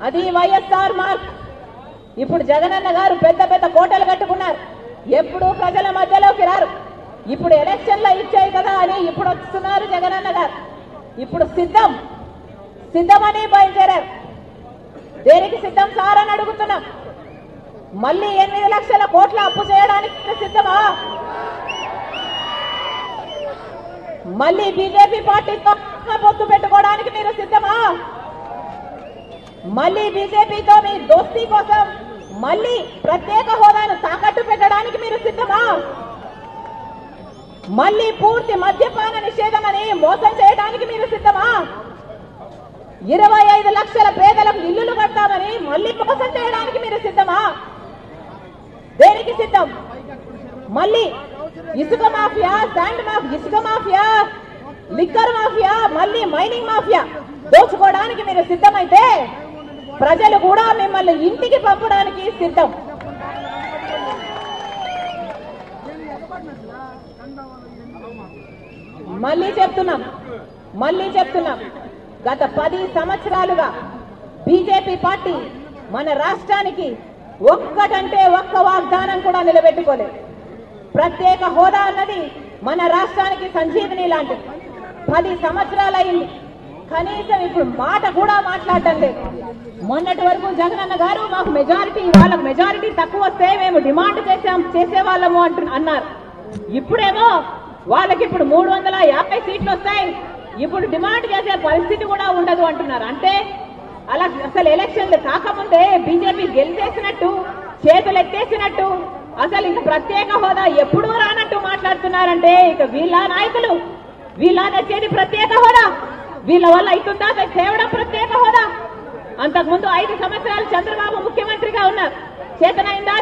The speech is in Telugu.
అది వైఎస్ఆర్ మార్క్ ఇప్పుడు జగనన్న గారు పెద్ద పెద్ద కోటలు కట్టుకున్నారు ఎప్పుడు ప్రజల మధ్యలోకి రారు ఇప్పుడు ఎలక్షన్లో ఇచ్చాయి కదా అని ఇప్పుడు వస్తున్నారు జగనన్న గారు ఇప్పుడు సిద్ధం సిద్ధమని బయలుదేరారు దేనికి సిద్ధం సార్ అని అడుగుతున్నాం మళ్ళీ ఎనిమిది లక్షల కోట్ల అప్పు చేయడానికి మీరు సిద్ధమా మళ్ళీ బీజేపీ పార్టీతో పొత్తు పెట్టుకోవడానికి మీరు సిద్ధమా మళ్ళీ బీజేపీతో మీ దోస్తీ కోసం మళ్ళీ ప్రత్యేక హోదాను తాకట్టు పెట్టడానికి మీరు సిద్ధమా మళ్ళీ పూర్తి మద్యపాన నిషేధం అని మోసం చేయడానికి మీరు సిద్ధమా ఇరవై ఐదు లక్షల పేదలకు ఇల్లులు కడతామని మళ్ళీ మోసం చేయడానికి మీరు సిద్ధమా దేనికి సిద్ధం మళ్ళీ ఇసుక మాఫియా శాండ్ మాఫియా ఇసుక మాఫియా లిక్కర్ మాఫియా మళ్ళీ మైనింగ్ మాఫియా దోచుకోవడానికి మీరు సిద్ధమైతే ప్రజలు కూడా మిమ్మల్ని ఇంటికి పంపడానికి సిద్ధం మళ్ళీ చెప్తున్నాం మళ్ళీ చెప్తున్నాం గత పది సంవత్సరాలుగా బీజేపీ పార్టీ మన రాష్ట్రానికి ఒక్కటంటే ఒక్క వాగ్దానం కూడా నిలబెట్టుకోలేదు ప్రత్యేక హోదా అన్నది మన రాష్ట్రానికి సంజీవిని లాంటిది పది సంవత్సరాలైంది కనీసం ఇప్పుడు మాట కూడా మాట్లాడటం లేదు మొన్నటి వరకు జగనన్న గారు మాకు మెజారిటీ వాళ్ళకు మెజారిటీ తక్కువ వస్తే మేము డిమాండ్ చేసాం చేసేవాళ్ళము అంటు అన్నారు ఇప్పుడేమో వాళ్ళకి ఇప్పుడు మూడు వందల యాభై సీట్లు వస్తాయి ఇప్పుడు డిమాండ్ చేసే పరిస్థితి కూడా ఉండదు అంటున్నారు అంటే అలా అసలు ఎలక్షన్లు కాకముందే బీజేపీ గెలిచేసినట్టు చేతులు ఎత్తేసినట్టు అసలు ఇంక ప్రత్యేక హోదా ఎప్పుడూ రానట్టు మాట్లాడుతున్నారంటే ఇక వీళ్ళ నాయకులు వీళ్ళ తెచ్చేది ప్రత్యేక హోదా వీళ్ళ వల్ల అవుతుందా తేవడం ప్రత్యేక హోదా అంతకుముందు ఐదు సంవత్సరాలు చంద్రబాబు ముఖ్యమంత్రిగా ఉన్నారు చేతనైందా